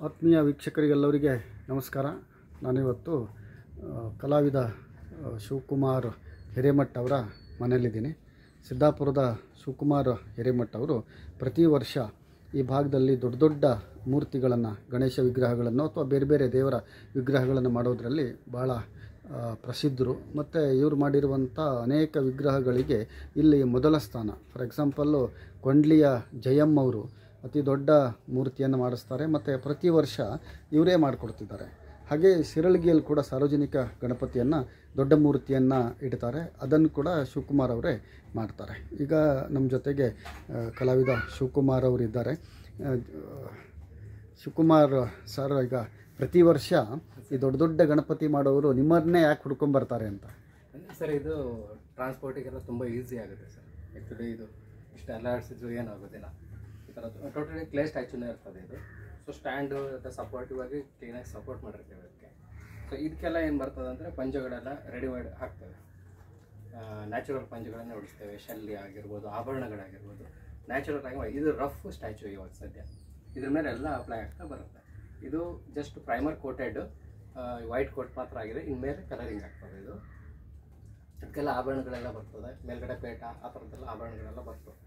ಆತ್ಮೀಯ ವೀಕ್ಷಕರಿಗೆಲ್ಲರಿಗೆ ನಮಸ್ಕಾರ ನಾನಿವತ್ತು ಆ, ಕಲಾವಿದ ಆ, ಶಿವಕುಮಾರ್ ಹಿರೇಮಠ್ ಅವರ ಮನೆಯಲ್ಲಿದ್ದೀನಿ ಸಿದ್ದಾಪುರದ ಶಿವಕುಮಾರ್ ಹಿರೇಮಠ್ ಅವರು ಪ್ರತಿ ವರ್ಷ ಈ ಭಾಗದಲ್ಲಿ ದೊಡ್ಡ ದೊಡ್ಡ ಮೂರ್ತಿಗಳನ್ನು ಗಣೇಶ ವಿಗ್ರಹಗಳನ್ನು ಅಥವಾ ಬೇರೆ ಬೇರೆ ದೇವರ ವಿಗ್ರಹಗಳನ್ನು ಮಾಡೋದರಲ್ಲಿ ಭಾಳ ಆ, ಪ್ರಸಿದ್ಧರು ಮತ್ತು ಇವರು ಮಾಡಿರುವಂಥ ಅನೇಕ ವಿಗ್ರಹಗಳಿಗೆ ಇಲ್ಲಿ ಮೊದಲ ಸ್ಥಾನ ಫಾರ್ ಎಕ್ಸಾಂಪಲ್ಲು ಕೊಂಡ್ಲಿಯ ಜಯಮ್ಮ ಅವರು ಅತಿ ದೊಡ್ಡ ಮೂರ್ತಿಯನ್ನು ಮಾಡಿಸ್ತಾರೆ ಮತ್ತು ಪ್ರತಿ ವರ್ಷ ಇವರೇ ಮಾಡಿಕೊಡ್ತಿದ್ದಾರೆ ಹಾಗೆ ಶಿರಳಗಿಯಲ್ಲಿ ಕೂಡ ಸಾರ್ವಜನಿಕ ಗಣಪತಿಯನ್ನು ದೊಡ್ಡ ಮೂರ್ತಿಯನ್ನು ಇಡ್ತಾರೆ ಅದನ್ನು ಕೂಡ ಶಿವಕುಮಾರ್ ಅವರೇ ಮಾಡ್ತಾರೆ ಈಗ ನಮ್ಮ ಜೊತೆಗೆ ಆ, ಕಲಾವಿದ ಶಿವಕುಮಾರ್ ಅವರು ಇದ್ದಾರೆ ಆ, ಶಿವಕುಮಾರ್ ಸರ್ ಈಗ ಪ್ರತಿ ವರ್ಷ ಈ ದೊಡ್ಡ ದೊಡ್ಡ ಗಣಪತಿ ಮಾಡೋರು ನಿಮ್ಮನ್ನೇ ಯಾಕೆ ಹುಡ್ಕೊಂಬರ್ತಾರೆ ಅಂತ ಸರ್ ಇದು ಟ್ರಾನ್ಸ್ಪೋರ್ಟಿಗೆಲ್ಲ ತುಂಬ ಈಸಿ ಆಗುತ್ತೆ ಸರ್ ಆ್ಯಕ್ಚುಲಿ ಇದು ಇಷ್ಟು ಅಲಾಡಿಸಿದ್ರು ಏನಾಗೋದಿಲ್ಲ ಈ ಥರ ಟೋಟಲಿ ಕ್ಲೇ ಸ್ಟ್ಯಾಚ್ಯೂನೇ ಇರ್ತದೆ ಇದು ಸೊ ಸ್ಟ್ಯಾಂಡು ಮತ್ತು ಸಪೋರ್ಟಿವ್ ಆಗಿ ಕ್ಲೀನಾಗಿ ಸಪೋರ್ಟ್ ಮಾಡಿರ್ತೀವಿ ಅದಕ್ಕೆ ಸೊ ಇದಕ್ಕೆಲ್ಲ ಏನು ಬರ್ತದೆ ಅಂದರೆ ಪಂಜಗಳೆಲ್ಲ ರೆಡಿಮೇಡ್ ಹಾಕ್ತೇವೆ ನ್ಯಾಚುರಲ್ ಪಂಜಗಳನ್ನು ಹೊಡಿಸ್ತೇವೆ ಶಲ್ಯ ಆಗಿರ್ಬೋದು ಆಭರಣಗಳಾಗಿರ್ಬೋದು ನ್ಯಾಚುರಲ್ ಆಗಿ ಮಾಡಿ- ಇದು ರಫ್ ಸ್ಟ್ಯಾಚು ಇವಾಗ ಸದ್ಯ ಇದ್ರ ಮೇಲೆ ಎಲ್ಲ ಅಪ್ಲೈ ಆಗ್ತಾ ಬರುತ್ತೆ ಇದು just primer coated white coat ಮಾತ್ರ ಆಗಿದೆ ಇನ್ಮೇಲೆ ಕಲರಿಂಗ್ ಆಗ್ತದೆ ಇದು ಅದಕ್ಕೆಲ್ಲ ಆಭರಣಗಳೆಲ್ಲ ಬರ್ತದೆ ಮೇಲ್ಗಡೆ ಪೇಟ ಆ ಥರದ್ದೆಲ್ಲ ಆಭರಣಗಳೆಲ್ಲ ಬರ್ತದೆ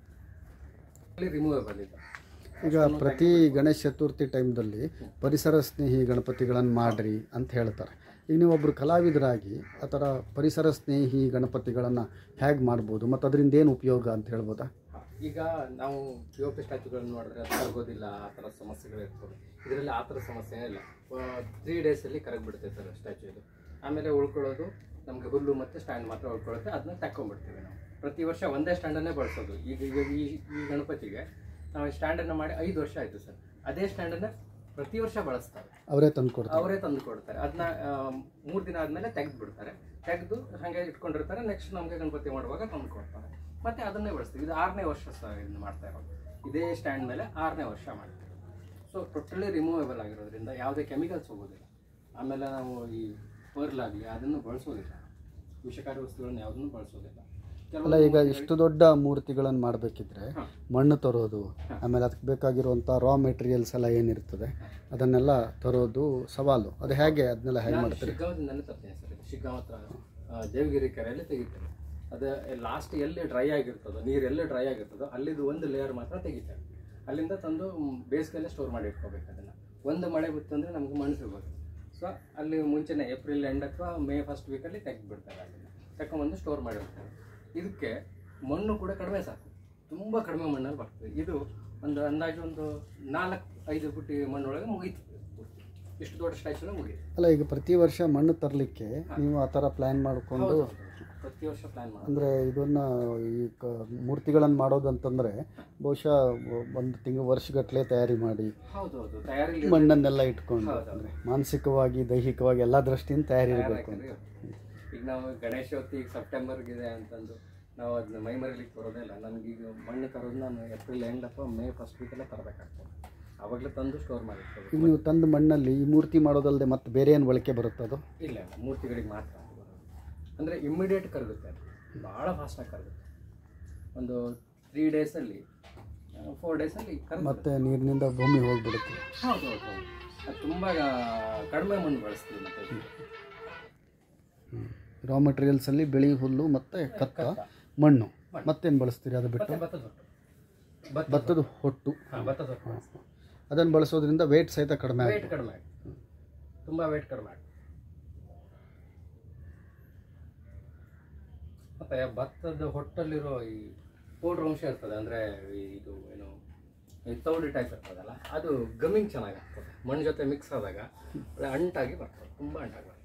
ಅಲ್ಲಿ ರಿಮೂವೇಬಲ್ ಇದು ಈಗ ಪ್ರತಿ ಗಣೇಶ ಚತುರ್ಥಿ ಟೈಮ್ದಲ್ಲಿ ಪರಿಸರ ಸ್ನೇಹಿ ಗಣಪತಿಗಳನ್ನು ಮಾಡ್ರಿ ಅಂತ ಹೇಳ್ತಾರೆ ಈಗ ನೀವು ಒಬ್ಬರು ಕಲಾವಿದರಾಗಿ ಆ ಥರ ಪರಿಸರ ಸ್ನೇಹಿ ಗಣಪತಿಗಳನ್ನು ಹೇಗೆ ಮಾಡ್ಬೋದು ಮತ್ತು ಅದರಿಂದ ಏನು ಉಪಯೋಗ ಅಂತ ಹೇಳ್ಬೋದಾ ಈಗ ನಾವು ಪಿ ಒ ಪಿ ಸ್ಟ್ಯಾಚ್ಯೂಗಳನ್ನು ನೋಡಿದ್ರೆ ಅದು ಕರಗೋದಿಲ್ಲ ಆ ಥರ ಸಮಸ್ಯೆಗಳು ಇರ್ತವೆ ಇದರಲ್ಲಿ ಆ ಥರ ಸಮಸ್ಯೆ ಇಲ್ಲ ತ್ರೀ ಡೇಸಲ್ಲಿ ಕರಗಿಬಿಡುತ್ತೆ ಸರ್ ಸ್ಟ್ಯಾಚು ಇದು ಆಮೇಲೆ ಉಳ್ಕೊಳ್ಳೋದು ನಮಗೆ ಹುಲ್ಲು ಮತ್ತು ಸ್ಟ್ಯಾಂಡ್ ಮಾತ್ರ ಉಳ್ಕೊಳ್ಳುತ್ತೆ ಅದನ್ನ ತಕ್ಕೊಂಡ್ಬಿಡ್ತೀವಿ ನಾವು ಪ್ರತಿ ವರ್ಷ ಒಂದೇ ಸ್ಟ್ಯಾಂಡನ್ನೇ ಬಳಸೋದು ಈಗ ಈಗ ಈ ಈ ಗಣಪತಿಗೆ ನಾವು ಸ್ಟ್ಯಾಂಡನ್ನು ಮಾಡಿ ಐದು ವರ್ಷ ಆಯಿತು ಸರ್ ಅದೇ ಸ್ಟ್ಯಾಂಡನ್ನು ಪ್ರತಿ ವರ್ಷ ಬಳಸ್ತಾರೆ ಅವರೇ ತಂದು ಕೊಡ್ತಾರೆ ಅವರೇ ತಂದು ಕೊಡ್ತಾರೆ ಅದನ್ನ ಮೂರು ದಿನ ಆದಮೇಲೆ ತೆಗೆದು ಬಿಡ್ತಾರೆ ತೆಗೆದು ಹಾಗೆ ಇಟ್ಕೊಂಡಿರ್ತಾರೆ ನೆಕ್ಸ್ಟ್ ನಮಗೆ ಗಣಪತಿ ಮಾಡುವಾಗ ತಂದು ಕೊಡ್ತಾರೆ ಮತ್ತೆ ಅದನ್ನೇ ಬಳಸ್ತೀವಿ ಇದು ಆರನೇ ವರ್ಷ ಸಹ ಇದನ್ನ ಮಾಡ್ತಾ ಇರೋದು ಇದೇ ಸ್ಟ್ಯಾಂಡ್ ಮೇಲೆ ಆರನೇ ವರ್ಷ ಮಾಡ್ತೀವಿ ಸೊ ಟೋಟಲಿ ರಿಮೂವೇಬಲ್ ಆಗಿರೋದ್ರಿಂದ ಯಾವುದೇ ಕೆಮಿಕಲ್ಸ್ ಹೋಗೋದಿಲ್ಲ ಆಮೇಲೆ ನಾವು ಈ ಪರ್ಲ್ ಆಗಲಿ ಅದನ್ನು ಬಳಸೋದಿಲ್ಲ ವಿಷಕಾರಿ ವಸ್ತುಗಳನ್ನ ಯಾವುದನ್ನು ಬಳಸೋದಿಲ್ಲ ಅಲ್ಲ ಈಗ ಇಷ್ಟು ದೊಡ್ಡ ಮೂರ್ತಿಗಳನ್ನು ಮಾಡಬೇಕಿದ್ರೆ ಮಣ್ಣು ತರೋದು ಆಮೇಲೆ ಅದಕ್ಕೆ ಬೇಕಾಗಿರುವಂಥ ರಾ ಮೆಟೀರಿಯಲ್ಸ್ ಎಲ್ಲ ಏನಿರ್ತದೆ ಅದನ್ನೆಲ್ಲ ತರೋದು ಸವಾಲು ಅದು ಹೇಗೆ ಅದನ್ನೆಲ್ಲ ಹೇಗೆ ನಾನು ಮಾಡ್ತೀರಿ ಶಿಗ್ಗಾಂವದಿಂದಲೇ ತರ್ತೇನೆ ಸರ್ ಇದು ಶಿಗ್ಗಾಂವ್ ಹತ್ರ ಆ, ದೇವಗಿರಿ ಕೆರೆಯಲ್ಲಿ ತೆಗಿತೇವೆ ಅದು ಲಾಸ್ಟ್ ಎಲ್ಲಿ ಡ್ರೈ ಆಗಿರ್ತದೋ ನೀರು ಎಲ್ಲಿ ಡ್ರೈ ಆಗಿರ್ತದೋ ಅಲ್ಲಿದ್ದು ಒಂದು ಲೇಯರ್ ಮಾತ್ರ ತೆಗಿತೇವೆ ಅಲ್ಲಿಂದ ತಂದು ಮ್, ಬೇಸಿಗೆಲ್ಲೇ ಸ್ಟೋರ್ ಮಾಡಿ ಇಟ್ಕೋಬೇಕು ಅದನ್ನು ಒಂದು ಮಳೆ ಬಿತ್ತು ಅಂದರೆ ನಮ್ಗೆ ಮಣ್ಣು ಸಿಗೋದು ಸೊ ಅಲ್ಲಿ ಮುಂಚೆನೇ ಏಪ್ರಿಲ್ ಎಂಡ್ ಅಥವಾ ಮೇ ಫಸ್ಟ್ ವೀಕಲ್ಲಿ ತೆಗೆದುಬಿಡ್ತಾರೆ ಅದನ್ನು ತಗೊಂಬಂದು ಸ್ಟೋರ್ ಮಾಡಿರ್ತಾರೆ ಇದಕ್ಕೆ ಮಣ್ಣು ಕೂಡ ಕಡಿಮೆ ಸಾಕು ತುಂಬ ಕಡಿಮೆ ಮಣ್ಣಲ್ಲಿ ಬರ್ತದೆ ಇದು ಒಂದು ಅಂದಾಜು ಒಂದು ನಾಲ್ಕು ಐದು ಫುಟ್ಟಿ ಮಣ್ಣೊಳಗೆ ಮುಗೀತು ಇಷ್ಟು ದೊಡ್ಡ ಸ್ಟ್ಯಾಚ್ಯೂನ ಮುಗೀತು ಅಲ್ಲ ಈಗ ಪ್ರತಿ ವರ್ಷ ಮಣ್ಣು ತರಲಿಕ್ಕೆ ನೀವು ಆ ಥರ ಪ್ಲ್ಯಾನ್ ಮಾಡಿಕೊಂಡು ಹೌದು. ಪ್ರತಿ ವರ್ಷ ಪ್ಲಾನ್ ಮಾಡಿ ಅಂದರೆ ಇದನ್ನು ಈ ಕ ಮೂರ್ತಿಗಳನ್ನು ಮಾಡೋದಂತಂದರೆ ಬಹುಶಃ ಒಂದು ತಿಂಗಳು ವರ್ಷಗಟ್ಟಲೆ ತಯಾರಿ ಮಾಡಿ ಹೌದು ಹೌದು ತಯಾರಿ ಮಣ್ಣನ್ನೆಲ್ಲ ಇಟ್ಕೊಂಡು ಹೌದು. ಅಂದರೆ ಮಾನಸಿಕವಾಗಿ ದೈಹಿಕವಾಗಿ ಎಲ್ಲ ದೃಷ್ಟಿಯಿಂದ ತಯಾರಿ ಇರಬೇಕು ಅಂತ ಈಗ ನಾವು ಗಣೇಶ ಹೊತ್ತಿ ಈಗ ಸೆಪ್ಟೆಂಬರ್ಗಿದೆ ಅಂತಂದು ನಾವು ಅದನ್ನ ಮೈ ಮರೀಲಿಕ್ಕೆ ಬರೋದೇ ಇಲ್ಲ ನನಗೀಗ ಮಣ್ಣು ತರೋದು ನಾನು ಏಪ್ರಿಲ್ ಎಂಡ್ ಅಥವಾ ಮೇ ಫಸ್ಟ್ ವೀಕಲ್ಲೇ ತರಬೇಕಾಗ್ತದೆ ಆವಾಗಲೇ ತಂದು ಸ್ಟೋರ್ ಮಾಡಿರ್ತದೆ ಈಗ ನೀವು ತಂದ ಮಣ್ಣಲ್ಲಿ ಈ ಮೂರ್ತಿ ಮಾಡೋದಲ್ಲದೆ ಮತ್ತೆ ಬೇರೆ ಏನು ಬಳಕೆ ಬರುತ್ತೆ ಅದು ಇಲ್ಲ ಇಲ್ಲ ಮೂರ್ತಿಗಳಿಗೆ ಮಾತ್ರ ಅದು ಬರೋದು ಅಂದರೆ ಇಮ್ಮಿಡಿಯೇಟ್ ಕರಗುತ್ತೆ ಅದು ಭಾಳ ಫಾಸ್ಟಾಗಿ ಕರಗುತ್ತೆ ಒಂದು ತ್ರೀ ಡೇಸಲ್ಲಿ ಫೋರ್ ಡೇಸಲ್ಲಿ ಕರಗುತ್ತೆ ಮತ್ತೆ ನೀರಿನಿಂದ ಭೂಮಿ ಹೋಗ್ಬಿಡುತ್ತೆ ಹೌದು ಹೌದು ಹೌದು ಅದು ತುಂಬ ಕಡಿಮೆ ಮಣ್ಣು ಬಳಸ್ತೀವಿ ಮತ್ತೆ ಇದಕ್ಕೆ. ರಾ ಮಟೀರಿಯಲ್ಸಲ್ಲಿ ಬಿಳಿ ಹುಲ್ಲು ಮತ್ತು ಕತ್ತ ಮಣ್ಣು ಮತ್ತೇನು ಬಳಸ್ತೀರಿ ಅದು ಬಿಟ್ಟು ಮತ್ತೆ ಭತ್ತದ ಹೊಟ್ಟು ಭತ್ತ ಭತ್ತದ ಹೊಟ್ಟು ಹಾಂ ಭತ್ತದ ಹೊಟ್ಟು ಬಳಸ್ತೀವಿ. ಅದನ್ನು ಬಳಸೋದ್ರಿಂದ ವೇಟ್ ಸಹಿತ ಕಡಿಮೆ ವೇಟ್ ಆಗುತ್ತೆ ಕಡಿಮೆ ಆಗುತ್ತೆ ತುಂಬ ವೇಟ್ ಕಡಿಮೆ ಆಗುತ್ತೆ ಮತ್ತೆ ಭತ್ತದ ಹೊಟ್ಟಲ್ಲಿರೋ ಈ ಪೌಡ್ರ್ ಅಂಶ ಇರ್ತದೆ ಅಂದರೆ ಇದು ಏನು ಈ ತೌಡಿ ಟೈಪ್ ಇರ್ತದಲ್ಲ ಅದು ಗಮ್ಮಿಂಗ್ ಚೆನ್ನಾಗಾಗ್ತದೆ ಮಣ್ಣು ಜೊತೆ ಮಿಕ್ಸ್ ಆದಾಗ ಒಳ್ಳೆ ಅಂಟಾಗಿ ಬರ್ತದೆ ತುಂಬ ಅಂಟಾಗಿ ಬರ್ತದೆ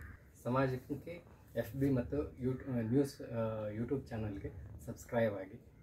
ಸಮಾಜಕ್ಕೆ ಎಫ್ ಬಿ ಮತ್ತು ಯೂಟ್ಯೂ ನ್ಯೂಸ್ ಯೂಟ್ಯೂಬ್ ಚಾನಲ್ಗೆ ಸಬ್ಸ್ಕ್ರೈಬ್ ಆಗಿ